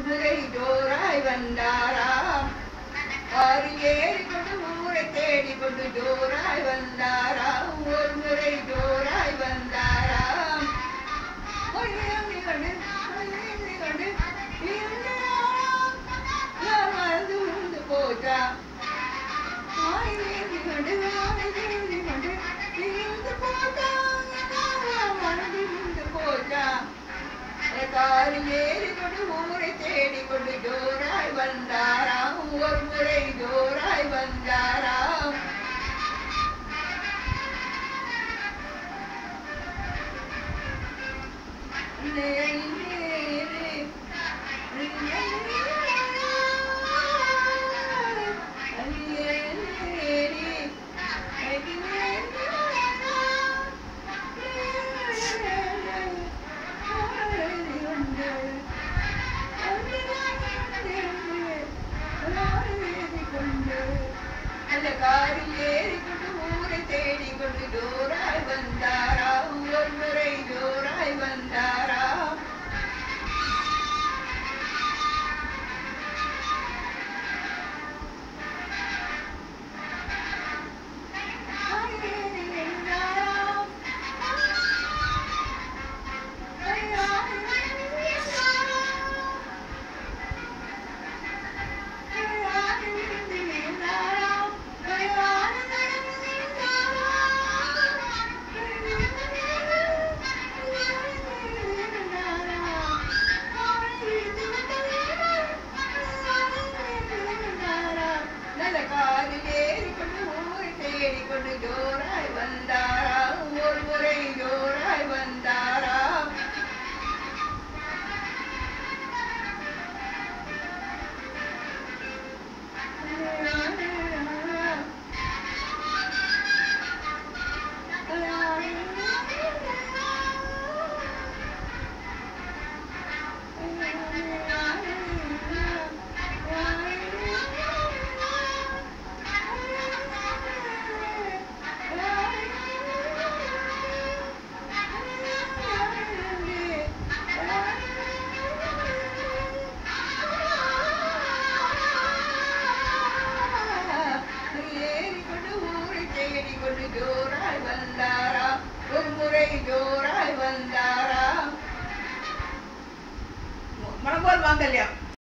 முறை ஜோராய் வந்தாராம் காரு ஏறி கொண்டு ஊரை தேடி கொண்டு ஜோராய் வந்தாராம் ஒரு முறை ஜோராய் வந்தாராம் ஒளியங்கி கண்டு ஒளியங்கி கண்டு இருந்தாராம் யார் மறந்து உண்டு போச்சா ஆயிரத்தி கண்டு ஆயிரத்தி கண்டு இருந்து போச்சா யார் மறந்து உண்டு போச்சா காரி ஏறி கொண்டு ஊரை தேடி கொண்டு ஜோராய் வந்தாராம் ஒரு முறை ஜோராய் வந்தாராம் நேரி, நேரி, அந்த காரில் ஏறிக்கொண்டு ஊரை தேடி கொண்டு ஜோராய் வந்தாரா ஒரு முறை ஜோராய் வந்தாரா நல்ல காரில் ஏறிக்கொண்டு ஊரை தேடிக்கொண்டு ஜோராய் வந்தாரா ஒரு முறை ஜோராய் வந்தாரா ஏறிக்கொண்டு ஊரை தேடிக்கொண்டு ஜோராய் வந்தாரா ஒரு முறை ஜோராய் வந்தாரா மணப்போர் மாங்கல்யம்